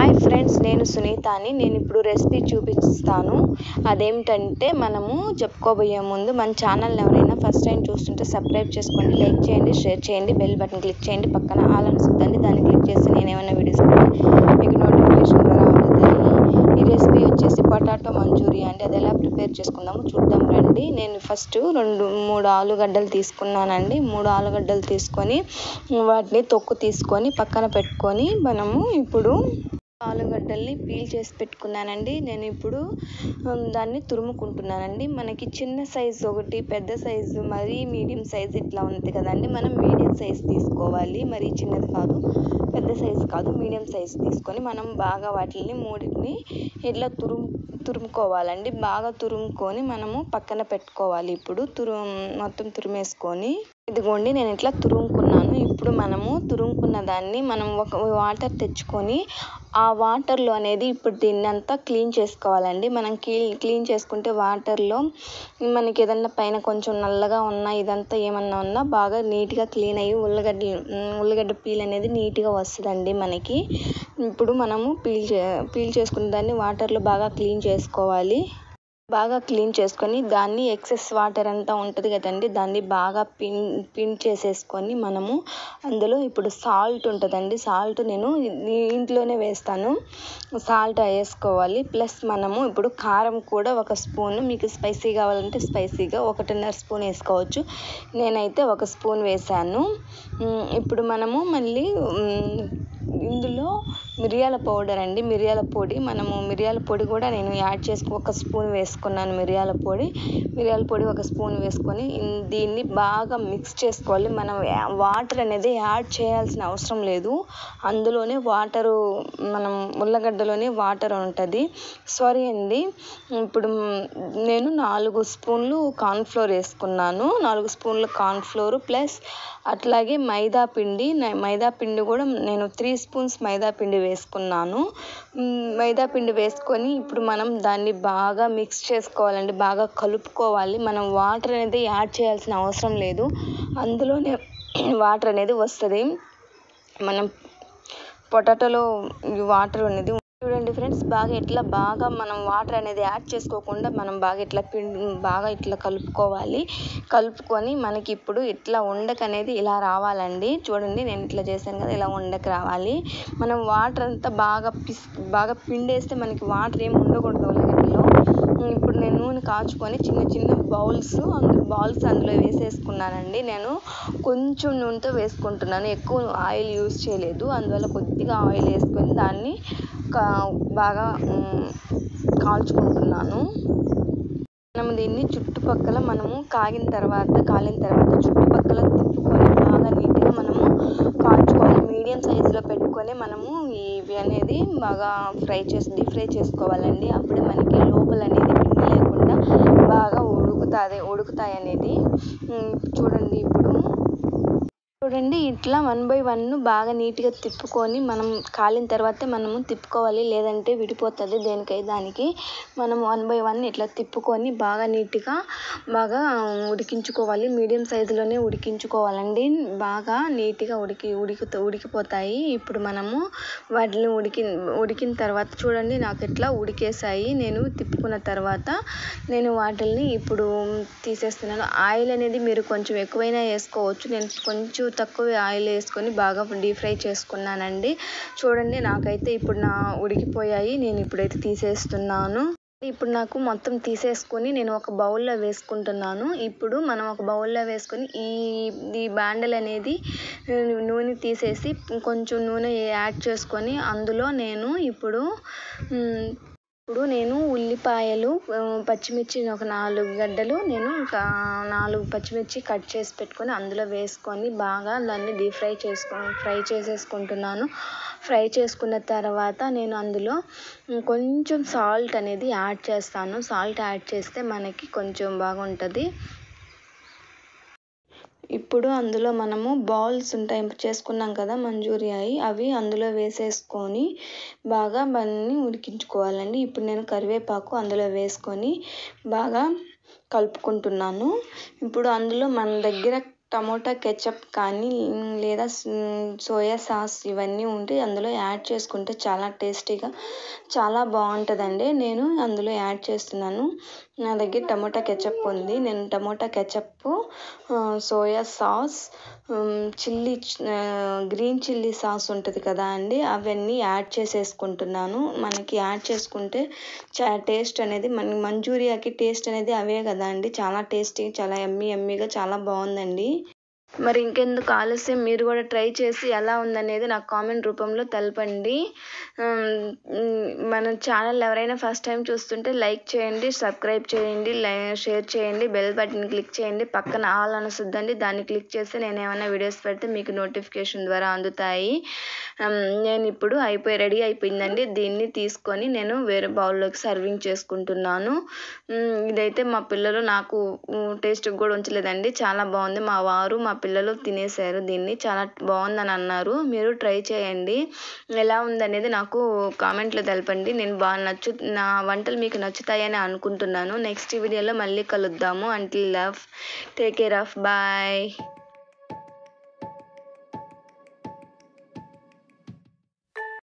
hi friends నేను సునీతాని నేను ఇప్పుడు రెసిపీ చూపిస్తాను అదేమిటంటే మనము చెప్పుకోబోయే ముందు మన ఛానల్ ఎవరైనా ఫస్ట్ టైం చూస్తుంటే సబ్స్క్రైబ్ చేసుకోండి లైక్ చేయండి షేర్ చేయండి బెల్ బటన్ క్లిక్ చేయండి పక్కన ఆల్ అని వస్తుందండి దాన్ని క్లిక్ చేస్తే నేను ఏమైనా వీడియోస్ మీకు నోటిఫికేషన్ ద్వారా అందుతుంది ఈ రెసిపీ వచ్చేసి పొటాటో మంచూరియా అండి అది ఎలా ప్రిపేర్ చేసుకుందాము చూద్దాం రండి నేను ఫస్ట్ రెండు మూడు ఆలుగడ్డలు తీసుకున్నానండి మూడు ఆలుగడ్డలు తీసుకొని వాటిని తొక్కు తీసుకొని పక్కన పెట్టుకొని మనము ఇప్పుడు ఆలుగడ్డల్ని పీల్ చేసి పెట్టుకున్నానండి నేను ఇప్పుడు ఉమ్, దాన్ని తురుముకుంటున్నానండి మనకి చిన్న సైజు ఒకటి పెద్ద సైజు మరీ మీడియం సైజు ఇట్లా ఉంది కదండి మనం మీడియం సైజు తీసుకోవాలి మరీ చిన్నది కాదు పెద్ద సైజు కాదు మీడియం సైజు తీసుకొని మనం బాగా వాటిని మూడింటిని ఇట్లా తురుము తురుముకోవాలండి బాగా తురుముకొని మనము పక్కన పెట్టుకోవాలి ఇప్పుడు తురుము మొత్తం తురిమేసుకొని ఇదిగోండి నేను ఇట్లా తురుముకున్నాను ఇప్పుడు మనము తురుముకున్న దాన్ని మనం ఒక వాటర్ తెచ్చుకొని ఆ వాటర్లో అనేది ఇప్పుడు దీన్ని అంతా క్లీన్ చేసుకోవాలండి మనం క్లీన్ క్లీన్ చేసుకుంటే వాటర్లో మనకి ఏదన్నా పైన కొంచెం నల్లగా ఉన్నా ఇదంతా ఏమన్నా ఉన్నా బాగా నీట్గా క్లీన్ అయ్యి ఉల్లగడ్డ ఉల్లగడ్డ పీల్ అనేది నీట్గా వస్తుందండి మనకి ఇప్పుడు మనము పీల్ చే పీల్ చేసుకున్న దాన్ని వాటర్లో బాగా క్లీన్ చేసుకోవాలి బాగా క్లీన్ చేసుకొని దాన్ని ఎక్సెస్ వాటర్ అంతా ఉంటుంది కదండి దాన్ని బాగా పిన్ పిన్ చేసేసుకొని మనము అందులో ఇప్పుడు సాల్ట్ ఉంటుందండి సాల్ట్ నేను ఈ- ఇంట్లోనే వేస్తాను సాల్ట్ వేసుకోవాలి ప్లస్ మనము ఇప్పుడు కారం కూడా ఒక స్పూన్ మీకు స్పైసీ కావాలంటే స్పైసీగా ఒకటిన్నర స్పూన్ వేసుకోవచ్చు నేనైతే ఒక స్పూన్ వేసాను ఉమ్, ఇప్పుడు మనము మళ్ళీ ఉమ్, ఇందులో మిరియాల పౌడర్ అండి మిరియాల పొడి మనము మిరియాల పొడి కూడా నేను యాడ్ చేసుకు ఒక స్పూన్ వేసుకున్నాను మిరియాల పొడి మిరియాల పొడి ఒక స్పూన్ వేసుకొని ఇన్- దీన్ని బాగా మిక్స్ చేసుకోవాలి మనం యా- వాటర్ అనేది యాడ్ చేయాల్సిన అవసరం లేదు అందులోనే వాటరు మనం ఉల్లగడ్డలోనే వాటర్ ఉంటుంది సారీ అండి ఇప్పుడు మ్, నేను నాలుగు స్పూన్లు కార్న్ఫ్లోర్ వేసుకున్నాను నాలుగు స్పూన్లు కార్న్ఫ్లోర్ ప్లస్ అట్లాగే మైదా పిండి న- మైదా పిండి కూడా నేను త్రీ స్పూన్స్ మైదా పిండి వేసుకున్నాను మ్, మైదా పిండి వేసుకొని ఇప్పుడు మనం దాన్ని బాగా మిక్స్ చేసుకోవాలండి బాగా కలుపుకోవాలి మనం వాటర్ అనేది యాడ్ చేయాల్సిన అవసరం లేదు అందులోనే వాటర్ అనేది వస్తుంది మనం పొటాటోలో వాటర్ అనేది చూడండి ఫ్రెండ్స్ బాగా ఇట్లా బాగా మనం వాటర్ అనేది యాడ్ చేసుకోకుండా మనం బాగా ఇట్లా పిండి బాగా ఇట్లా కలుపుకోవాలి కలుపుకొని మనకి ఇప్పుడు ఇట్లా ఉండక అనేది ఇలా రావాలండి చూడండి నేను ఇట్లా చేశాను కదా ఇలా ఉండక రావాలి మనం వాటర్ అంతా బాగా పిస్ బాగా పిండేస్తే మనకి వాటర్ ఏమి ఉండకూడదు ఉల్లగడ్డలో ఇప్పుడు నేను నూనె కాచుకొని చిన్న చిన్న బౌల్స్ అందులో బౌల్స్ అందులో వేసేసుకున్నానండి నేను కొంచెం నూనెతో వేసుకుంటున్నాను ఎక్కువ ఆయిల్ యూస్ చేయలేదు అందువల్ల కొద్దిగా ఆయిల్ వేసుకొని దాన్ని కా బాగా మ్, కాల్చుకుంటున్నాను మనం దీన్ని చుట్టుపక్కల మనము కాగిన తర్వాత కాలిన తర్వాత చుట్టుపక్కల తిప్పుకొని బాగా నీట్గా మనము కాల్చుకోవాలి మీడియం సైజులో పెట్టుకొని మనము ఇవి అనేది బాగా ఫ్రై చేసి డీప్ ఫ్రై చేసుకోవాలండి అప్పుడే మనకి లోపల అనేది పిండి లేకుండా బాగా ఉడుకుతుంది ఉడుకుతాయి అనేది ఉమ్, చూడండి ఇప్పుడు చూడండి ఇట్లా వన్ బై వన్ బాగా నీట్గా తిప్పుకొని మనం కాలిన తర్వాతే మనము తిప్పుకోవాలి లేదంటే విడిపోతుంది దేనికై దానికి మనం వన్ బై వన్ ఇట్లా తిప్పుకొని బాగా నీట్గా బాగా ఉడికించుకోవాలి మీడియం సైజులోనే ఉడికించుకోవాలండి బాగా నీట్గా ఉడికి ఉడికి ఉడికిపోతాయి ఇప్పుడు మనము వాటిని ఉడికి ఉడికిన తర్వాత చూడండి నాకు ఇట్లా ఉడికేసాయి నేను తిప్పుకున్న తర్వాత నేను వాటిని ఇప్పుడు తీసేస్తున్నాను ఆయిల్ అనేది మీరు కొంచెం ఎక్కువైనా వేసుకోవచ్చు నేను కొంచెం తక్కువ ఆయిల్ వేసుకొని బాగా డీప్ ఫ్రై చేసుకున్నానండి చూడండి నాకైతే ఇప్పుడు నా ఉడికిపోయాయి నేను ఇప్పుడైతే తీసేస్తున్నాను ఇప్పుడు నాకు మొత్తం తీసేసుకొని నేను ఒక బౌల్లో వేసుకుంటున్నాను ఇప్పుడు మనం ఒక బౌల్లో వేసుకొని ఈ ఈ బ్యాండల్ అనేది ఆ, నూనె తీసేసి కొంచెం నూనె యాడ్ చేసుకొని అందులో నేను ఇప్పుడు మ్, ఇప్పుడు నేను ఉల్లిపాయలు ఆ, పచ్చిమిర్చి ఒక నాలుగు గడ్డలు నేను ఒక నాలుగు పచ్చిమిర్చి కట్ చేసి పెట్టుకొని అందులో వేసుకొని బాగా దాన్ని డీప్ ఫ్రై చేసుకో ఫ్రై చేసేసుకుంటున్నాను ఫ్రై చేసుకున్న తర్వాత నేను అందులో ఉమ్, కొంచెం సాల్ట్ అనేది యాడ్ చేస్తాను సాల్ట్ యాడ్ చేస్తే మనకి కొంచెం బాగుంటుంది ఇప్పుడు అందులో మనము బాల్స్ ఉంటాయి చేసుకున్నాం కదా మంచూరియాయి అవి అందులో వేసేసుకొని బాగా దాన్ని ఉడికించుకోవాలండి ఇప్పుడు నేను కరివేపాకు అందులో వేసుకొని బాగా కలుపుకుంటున్నాను ఇప్పుడు అందులో మన దగ్గర టమోటా కెచప్ కానీ లేదా సోయా సాస్ ఇవన్నీ ఉంటే అందులో యాడ్ చేసుకుంటే చాలా టేస్టీగా చాలా బాగుంటుందండి నేను అందులో యాడ్ చేస్తున్నాను నా దగ్గర టమోటా కెచప్ ఉంది నేను tomato ketchup soya sauce chilli green chilli sauce ఉంటుంది కదా అండి అవన్నీ యాడ్ చేసేసుకుంటున్నాను మనకి యాడ్ చేసుకుంటే చా టేస్ట్ అనేది మన మంచూరియాకి టేస్ట్ అనేది అవే కదా అండి చాలా టేస్టీ చాలా ఎమ్మీ ఎమ్మీగా చాలా బాగుందండి మరి ఇంకెందుకు ఆలస్యం మీరు కూడా ట్రై చేసి ఎలా ఉందనేది నాకు కామెంట్ రూపంలో తెలపండి మన ఛానల్ ఎవరైనా ఫస్ట్ టైం చూస్తుంటే లైక్ చేయండి సబ్స్క్రైబ్ చేయండి షేర్ చేయండి బెల్ బటన్ క్లిక్ చేయండి పక్కన ఆల్ అనుసుద్దండి దాన్ని క్లిక్ చేస్తే నేను ఏమైనా వీడియోస్ పెడితే మీకు నోటిఫికేషన్ ద్వారా అందుతాయి నేను ఇప్పుడు అయిపోయి రెడీ అయిపోయిందండి దీన్ని తీసుకొని నేను వేరే బౌల్లోకి సర్వింగ్ చేసుకుంటున్నాను ఇదైతే మా పిల్లలు నాకు టేస్ట్ కూడా ఉంచలేదండి చాలా బాగుంది మా వారు మా పిల్లలు తినేశారు దీన్ని చాలా బాగుందని అన్నారు మీరు ట్రై చేయండి ఎలా ఉందనేది నాకు కామెంట్లో తెలపండి నేను బాగా నచ్చు నా వంటలు మీకు నచ్చుతాయని అనుకుంటున్నాను నెక్స్ట్ వీడియోలో మళ్ళీ కలుద్దాము until love take care of bye